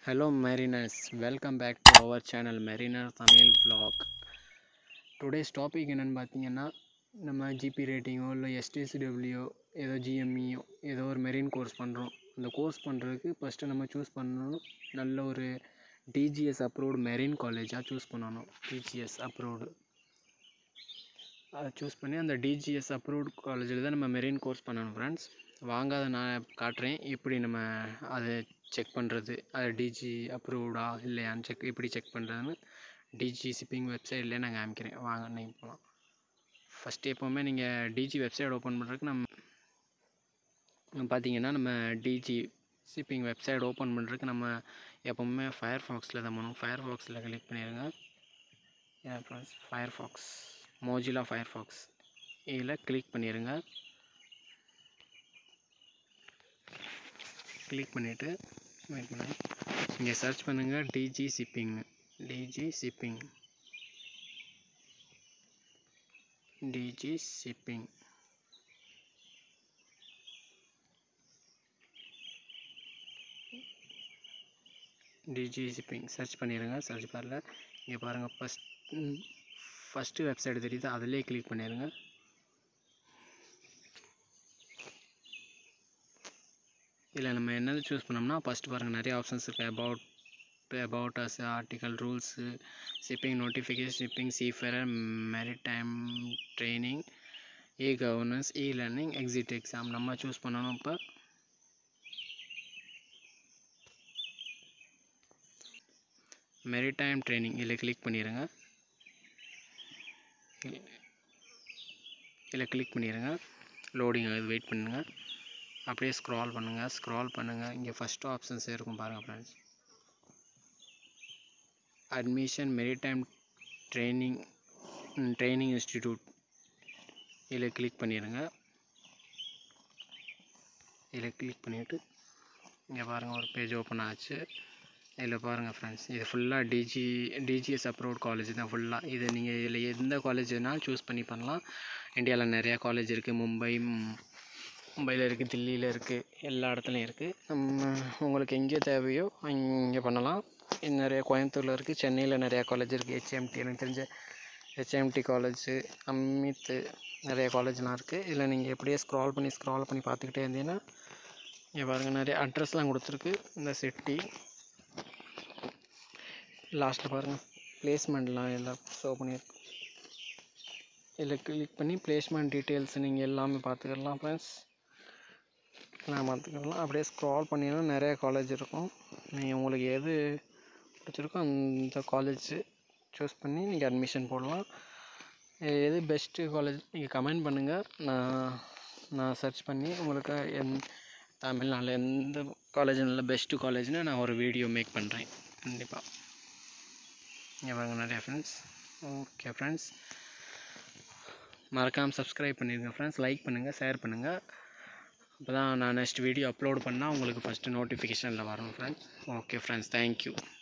Hello mariners, welcome back to our channel Mariner Tamil Vlog. Today's topic என்னென்னு பார்த்தீங்கன்னா நம்ம GB ரேட்டிங்கோ இல்லை STCW ஏதோ ஜிஎம்இயோ ஏதோ ஒரு மெரின் கோர்ஸ் பண்ணுறோம் அந்த கோர்ஸ் பண்ணுறதுக்கு ஃபஸ்ட்டு நம்ம சூஸ் பண்ணணும் நல்ல ஒரு டிஜிஎஸ் அப்ரூவ்டு மெரின் காலேஜாக சூஸ் பண்ணணும் டிஜிஎஸ் அப்ரூவ்டு அதை சூஸ் பண்ணி அந்த டிஜிஎஸ் அப்ரூவ்டு காலேஜில் தான் நம்ம மெரின் கோர்ஸ் பண்ணணும் ஃப்ரெண்ட்ஸ் வாங்க அதை நான் காட்டுறேன் எப்படி நம்ம அதை செக் பண்ணுறது அது டிஜி அப்ரூவ்டா இல்லையான்னு செக் எப்படி செக் பண்ணுறதுன்னு டிஜி ஷிப்பிங் வெப்சைட்லேயே நான் காமிக்கிறேன் வாங்க நீங்கள் போகலாம் ஃபஸ்ட்டு எப்போவுமே நீங்கள் டிஜி வெப்சைட் ஓப்பன் பண்ணுறதுக்கு நம்ம பார்த்தீங்கன்னா நம்ம டிஜி ஷிப்பிங் வெப்சைட் ஓப்பன் பண்ணுறதுக்கு நம்ம எப்போவுமே ஃபயர் ஃபாக்ஸில் தான் பண்ணணும் ஃபயர் ஃபாக்ஸில் கிளிக் பண்ணிடுங்க friends Firefox Mozilla Firefox இதில் கிளிக் பண்ணிடுங்க கிளிக் பண்ணிவிட்டு வெயிட் பண்ணுங்க இங்கே சர்ச் பண்ணுங்கள் DG shipping DG shipping DG shipping DG shipping search பண்ணிடுங்க சர்ச் பாரில் இங்கே பாருங்கள் ஃபஸ்ட் ஃபஸ்ட்டு வெப்சைட் தெரியுது அதிலே கிளிக் பண்ணிடுங்க இதில் நம்ம என்னது சூஸ் பண்ணோம்னா ஃபஸ்ட்டு பாருங்கள் நிறைய ஆப்ஷன்ஸ் இருக்குது about about us article rules shipping notification shipping seafarer maritime training e governance e learning exit exam நம்ம சூஸ் பண்ணணும் இப்போ மெரிடைம் ட்ரைனிங் இதில் கிளிக் பண்ணிடுங்க இதில் கிளிக் பண்ணிடுங்க லோடிங் ஆகுது வெயிட் பண்ணுங்கள் அப்படியே ஸ்க்ரால் பண்ணுங்கள் ஸ்க்ரால் பண்ணுங்கள் இங்கே ஃபஸ்ட்டு ஆப்ஷன்ஸ் இருக்கும் பாருங்கள் friends admission maritime training training institute இதில் கிளிக் பண்ணிடுங்க இதில் கிளிக் பண்ணிவிட்டு இங்கே பாருங்கள் ஒரு பேஜ் ஓப்பன் ஆச்சு இதில் பாருங்கள் ஃப்ரெண்ட்ஸ் இது ஃபுல்லாக டிஜி டிஜிஎஸ் அப்ரூவ்ட் காலேஜ் தான் ஃபுல்லாக இது நீங்கள் இதில் எந்த காலேஜ் வேணாலும் சூஸ் பண்ணி பண்ணலாம் இந்தியாவில் நிறையா காலேஜ் இருக்குது மும்பை மும்பையில் இருக்குது தில்லியில் இருக்குது எல்லா இடத்துலையும் இருக்குது நம்ம உங்களுக்கு எங்கே தேவையோ அங்கே பண்ணலாம் நிறைய கோயம்புத்தூரில் இருக்குது சென்னையில் நிறையா காலேஜ் இருக்குது ஹெச்எம்டி எனக்கு தெரிஞ்ச ஹெச்எம்டி காலேஜு அமித்து நிறைய காலேஜ்லாம் இருக்குது இதில் நீங்கள் எப்படியே ஸ்க்ரால் பண்ணி ஸ்க்ரால் பண்ணி பார்த்துக்கிட்டே இருந்தீங்கன்னா இங்கே பாருங்கள் நிறைய அட்ரஸ்லாம் கொடுத்துருக்கு இந்த சிட்டி லாஸ்ட்டில் பாருங்கள் பிளேஸ்மெண்ட்லாம் எல்லாம் ஷோ பண்ணியிருக்கு இதில் கிளிக் பண்ணி பிளேஸ்மெண்ட் டீட்டெயில்ஸ் நீங்கள் எல்லாமே பார்த்துக்கலாம் ஃப்ரெண்ட்ஸ் நான் பார்த்துக்கலாம் அப்படியே ஸ்க்ரால் பண்ணிங்கன்னா நிறைய காலேஜ் இருக்கும் நீங்கள் உங்களுக்கு எது பிடிச்சிருக்கோ அந்த காலேஜ் சூஸ் பண்ணி நீங்கள் அட்மிஷன் போடலாம் எது பெஸ்ட்டு காலேஜ் நீங்கள் கமெண்ட் பண்ணுங்கள் நான் நான் சர்ச் பண்ணி உங்களுக்கு எந் தமிழ்நாட்டில் எந்த காலேஜ் நல்ல பெஸ்ட்டு காலேஜ்னு நான் ஒரு வீடியோ மேக் பண்ணுறேன் கண்டிப்பாக இங்கே பாருங்க நிறையா ஃப்ரெண்ட்ஸ் ஓகே ஃப்ரெண்ட்ஸ் மறக்காமல் சப்ஸ்கிரைப் பண்ணிடுங்க ஃப்ரெண்ட்ஸ் லைக் பண்ணுங்கள் ஷேர் பண்ணுங்கள் அப்போ தான் நான் நெக்ஸ்ட் வீடியோ அப்லோட் பண்ணால் உங்களுக்கு ஃபஸ்ட்டு நோட்டிஃபிகேஷனில் வரும் ஃப்ரெண்ட்ஸ் ஓகே ஃப்ரெண்ட்ஸ் தேங்க்யூ